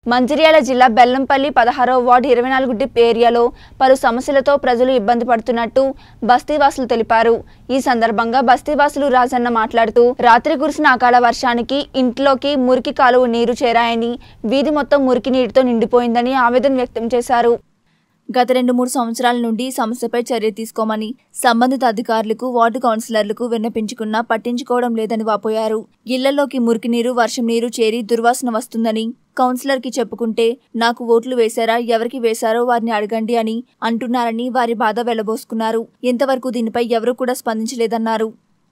మంచిర్యాల జిల్లా బెల్లంపల్లి పదహారవ వార్డు ఇరవై నాలుగు డిప్ ఏరియాలో పలు సమస్యలతో ప్రజలు ఇబ్బంది పడుతున్నట్టు బస్తీవాసులు తెలిపారు ఈ సందర్భంగా బస్తీవాసులు రాజన్న మాట్లాడుతూ రాత్రి కురిసిన అకాల వర్షానికి ఇంట్లోకి మురికి కాలువ నీరు చేరాయని వీధి మొత్తం మురికి నీటితో నిండిపోయిందని ఆవేదన వ్యక్తం చేశారు గత రెండు మూడు సంవత్సరాల నుండి ఈ సమస్యపై చర్య తీసుకోమని సంబంధిత అధికారులకు వార్డు కౌన్సిలర్లకు విన్నపించుకున్నా పట్టించుకోవడం లేదని వాపోయారు ఇళ్లలోకి మురికి నీరు వర్షం నీరు చేరి దుర్వాసన వస్తుందని కౌన్సిలర్ కి చెప్పుకుంటే నాకు ఓట్లు వేశారా ఎవరికి వేశారో వారిని అడగండి అని అంటున్నారని వారి బాధ వెళ్లబోసుకున్నారు ఇంతవరకు దీనిపై ఎవరూ కూడా స్పందించలేదన్నారు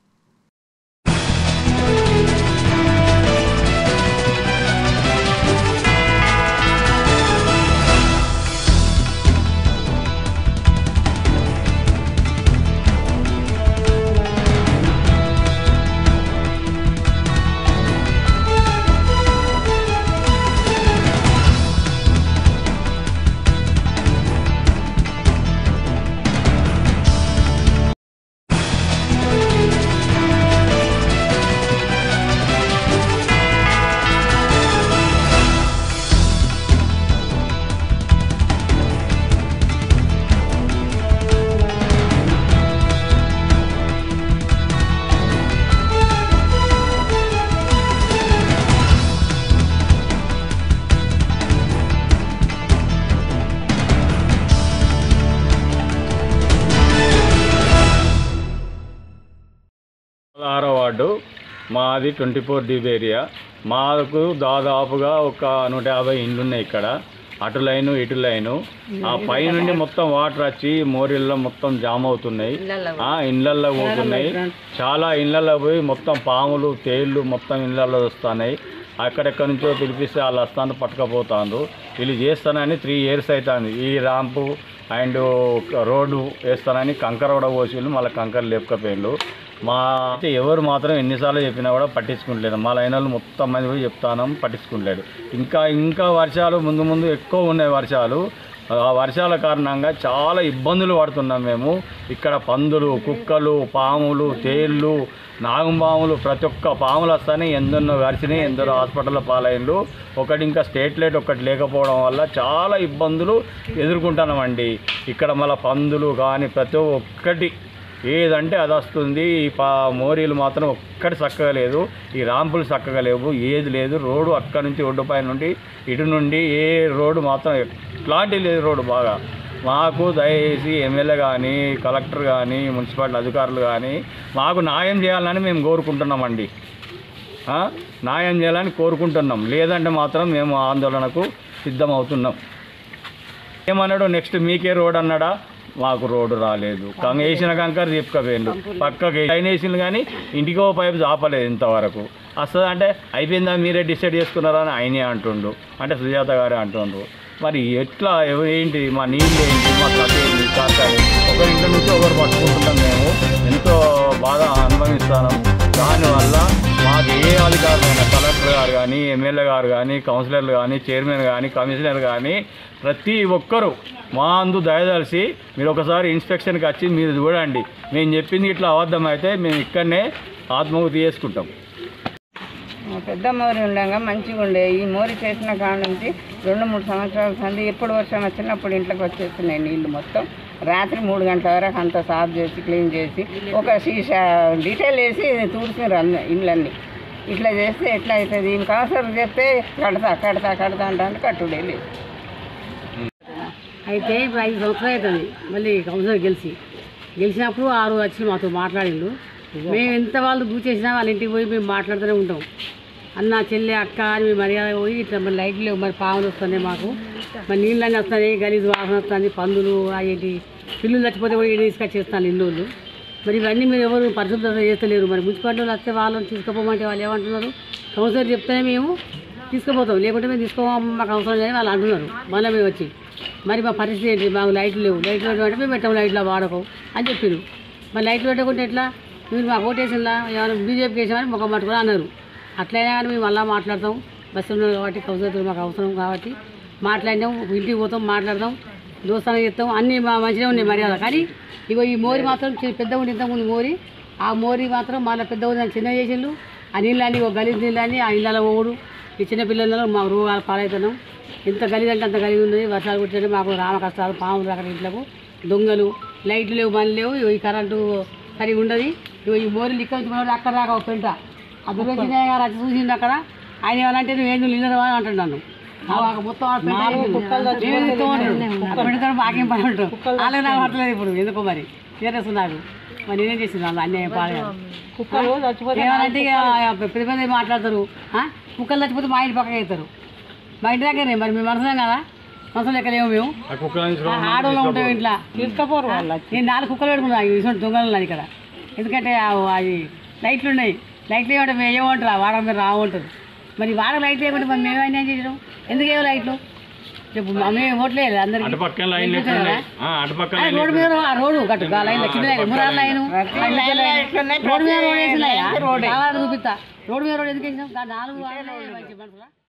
పదహారో వార్డు మాది ట్వంటీ ఫోర్ డీబ్ ఏరియా మాకు దాదాపుగా ఒక నూట యాభై ఇండ్లు ఉన్నాయి ఇక్కడ అటు లైను ఇటు లైను ఆ పై నుండి మొత్తం వాటర్ వచ్చి మోరీల్లో మొత్తం జామ్ అవుతున్నాయి ఆ ఇళ్ళల్లో పోతున్నాయి చాలా ఇళ్ళల్లో పోయి మొత్తం పాములు తేళ్ళు మొత్తం ఇళ్ళల్లో వస్తున్నాయి అక్కడెక్కడి నుంచో పిలిపిస్తే వాళ్ళు వస్తాను పట్టుకపోతాను వీళ్ళు చేస్తానని త్రీ ఇయర్స్ అవుతుంది ఈ ర్యాంపు అండ్ రోడ్డు వేస్తానని కంకర కూడా పోసి వీళ్ళు మళ్ళీ కంకర లేపకపోయిండు మా అయితే ఎవరు మాత్రం ఎన్నిసార్లు చెప్పినా కూడా పట్టించుకుంటలేదు మా లైన్ వాళ్ళు మొత్తం మంది పోయి చెప్తాను పట్టించుకుంటలేడు ఇంకా ఇంకా వర్షాలు ముందు ముందు ఎక్కువ ఉన్నాయి వర్షాలు ఆ వర్షాల కారణంగా చాలా ఇబ్బందులు పడుతున్నాం మేము ఇక్కడ పందులు కుక్కలు పాములు తేళ్ళు నాగుపాములు ప్రతి ఒక్క పాములు వస్తాయి ఎందరినో కరిచినాయి ఎందరో హాస్పిటల్లో పాలైండ్రు ఒకటి ఇంకా స్టేట్ లైట్ ఒకటి లేకపోవడం వల్ల చాలా ఇబ్బందులు ఎదుర్కొంటున్నామండి ఇక్కడ మళ్ళీ పందులు కానీ ప్రతి ఒక్కటి ఏదంటే అది వస్తుంది ఈ పా మోరీలు మాత్రం ఒక్కటి చక్కగా లేదు ఈ రాంపులు చక్కగా లేవు ఏది లేదు రోడ్డు అక్కడి నుంచి రోడ్డు పైన నుండి ఇటు నుండి ఏ రోడ్డు మాత్రం ఎట్లాంటి లేదు రోడ్డు బాగా మాకు దయచేసి ఎమ్మెల్యే కానీ కలెక్టర్ కానీ మున్సిపాలిటీ అధికారులు కానీ మాకు న్యాయం చేయాలని మేము కోరుకుంటున్నామండి ఆ? న్యాయం చేయాలని కోరుకుంటున్నాం లేదంటే మాత్రం మేము ఆందోళనకు సిద్ధమవుతున్నాం ఏమన్నాడు నెక్స్ట్ మీకే రోడ్ అన్నాడా మాకు రోడ్డు రాలేదు కంగ వేసిన కంకర చెప్పుకపోయిండు పక్కకి లైన్ వేసిండు కానీ ఇంటికో పైపు చాపలేదు ఇంతవరకు వస్తుంది అంటే అయిపోయిందా మీరే డిసైడ్ చేసుకున్నారా అని ఆయనే అంటుండు అంటే సుజాత గారే అంటుండ్రు మరి ఎట్లా ఎవ- ఏంటి మా నీళ్ళు ఏంటి మా కథ ఏంటి కాక ఒకరి ఇంటి నుంచి ఒకరు పట్టుకుంటున్నాం మేము ఎంతో బాధ అనుభవిస్తాను దానివల్ల మాకు ఏ అధికారులైనా కలెక్టర్ గారు కానీ ఎమ్మెల్యే గారు కానీ కౌన్సిలర్లు కానీ చైర్మన్ కానీ కమిషనర్ కానీ ప్రతి ఒక్కరూ మా అందు దయదలిసి మీరు ఒకసారి ఇన్స్పెక్షన్కి వచ్చి మీరు చూడండి మేము చెప్పింది ఇట్లా అబద్ధం అయితే మేము ఇక్కడనే ఆత్మహత్య చేసుకుంటాం ఆ పెద్ద మోరి ఉండగా మంచిగా ఉండే ఈ మోరి చేసిన కాడ నుంచి రెండు మూడు సంవత్సరాల సంది ఎప్పుడు వర్షం వచ్చినప్పుడు ఇంట్లోకి వచ్చేస్తున్నాయి నీళ్లు మొత్తం రాత్రి మూడు గంటల వరకు అంతా సాఫ్ చేసి క్లీన్ చేసి ఒక సీసా డీటెయిల్ వేసి తూడుతున్నారు అన్ని ఇళ్ళన్నీ ఇట్లా చేస్తే ఎట్లా అవుతుంది ఇంక అవసరం చెప్తే కడతా కడతా కడతా అంటే కట్టుడే లేదు అయితే ఇప్పుడు ఐదు సంవత్సరాలు అవుతుంది మళ్ళీ కౌన్సిలర్ గెలిచి గెలిచినప్పుడు ఆరు వచ్చి మాతో మాట్లాడిండు మేము ఎంత వాళ్ళు చేసినా వాళ్ళ ఇంటికి పోయి మేము మాట్లాడుతూనే ఉంటాం అన్న చెల్లె అక్క అని మేము మర్యాద పోయి ఇట్లా మరి లైట్లు లేవు మరి పాములు వస్తున్నాయి మాకు మరి నీళ్ళన్నీ వస్తున్నాయి గలీజు వాసన వస్తుంది పందులు ఏంటి పిల్లులు చచ్చిపోతే కూడా ఈడ తీసుకొచ్చి చేస్తాను ఇల్లు మరి ఇవన్నీ మీరు ఎవరు పరిశుభ్రత చేస్తలేరు మరి మున్సిపాలిటీ వాళ్ళు వస్తే వాళ్ళని తీసుకుపోమంటే వాళ్ళు ఏమంటున్నారు కౌన్సిలర్ చెప్తేనే మేము తీసుకుపోతాం లేకుంటే మేము తీసుకోమా మాకు అవసరం లేదని వాళ్ళు అంటున్నారు మళ్ళీ మేము వచ్చి మరి మా పరిస్థితి ఏంటి మాకు లైట్లు లేవు లైట్లు పెట్టమంటే మేము పెట్టాము లైట్లో వాడకం అని చెప్పారు మరి లైట్లు పెట్టకుంటే ఎట్లా మీరు మాకు ఓటేసినలా ఏమైనా బీజేపీకి వేసామని ముఖం పట్టుకొని అన్నారు అట్లయినా కానీ మేము మళ్ళీ మాట్లాడతాం బస్సు ఉన్నారు కాబట్టి కౌన్సిలర్ మాకు అవసరం కాబట్టి మాట్లాడినాం ఇంటికి పోతాం మాట్లాడతాం దోస్తానం చేస్తాం అన్నీ మా మంచిగా ఉన్నాయి మర్యాద కానీ ఇగో ఈ మోరి మాత్రం చి- పెద్దగా ఉండి ఇంతకుముందు మోరి ఆ మోరి మాత్రం మళ్ళీ పెద్దగా ఉంది చిన్న చేసిండు ఆ నీళ్ళని ఒక గలీజ్ నీళ్ళని ఆ ఇళ్ళలో పోవుడు ఈ చిన్న పిల్లలు మా రోగాలు పాలవుతున్నాం ఎంత గలీజ్ అంటే అంత గలీజ్ ఉన్నది వర్షాలు కుట్టే మాకు రామ కష్టాలు పాములు రకర ఇంట్లకు దొంగలు లైట్లు లేవు బండ్లు లేవు ఇగో ఈ కరెంటు సరిగా ఉండదు ఇగో ఈ మోరీలు ఇక్కడ నుంచి మనోళ్ళు అక్కడ దాకా ఒక పెంట ఆ దుర్గచిన్నయ్య గారు వచ్చి చూసిండు అక్కడ ఆయన ఏమనంటే నువ్వు ఏంది నిన్నరు అని అంటున్నాను ఆ ఒక మొత్తం ఆ పెంట ఏమి పెడతారు మాకేం పని ఉంటారు అలాగే నాకు పట్టలేదు ఇప్పుడు ఎందుకో మరి సీరియస్ నాకు మరి నేనేం చేసింది అన్యాయం పాడగా కుక్కలు ఏమంటే ఇక పెద్ద పెద్ద మాట్లాడతారు ఆ? కుక్కలు చచ్చిపోతే మా ఇంటి పక్కకి అవుతారు మా ఇంటి దగ్గరనే మరి మేము మనసులేం కదా మనసులు ఎక్కలేము మేము ఆ కుక్కల నుంచి ఆ ఆడవాళ్ళు ఉంటాం ఇంట్లో తీసుకపోరు నేను నాలుగు కుక్కలు పెట్టుకున్నా ఇటువంటి దొంగలు ఉన్నాయి ఇక్కడ ఎందుకంటే ఆ- అవి లైట్లు ఉన్నాయి లైట్లు ఏమంటే మేము ఏమంటారు వాడ మీరు రావంటారు మరి వాడ లైట్లు ఏమంటే మరి మేము అన్యాయం చేయడం ఎందుకు ఏమో లైట్లు చెప్పు మా- మేము ఓట్లేదు అందరికి అటు పక్కన లైన్ ఎట్లున్నాయి ఆ, అటు పక్కన ఆ, రోడ్డు మీద ఆ రోడ్డు కట్టు ఆ లైన్ కింద లైన్ మురాల లైన్ రోడ్డు మీద రోడ్ వేసిన చూపిస్తా రోడ్డు మీద రోడ్ ఎందుకు వేసినాం గా నాలుగు వాడలే మంచి మనుషులా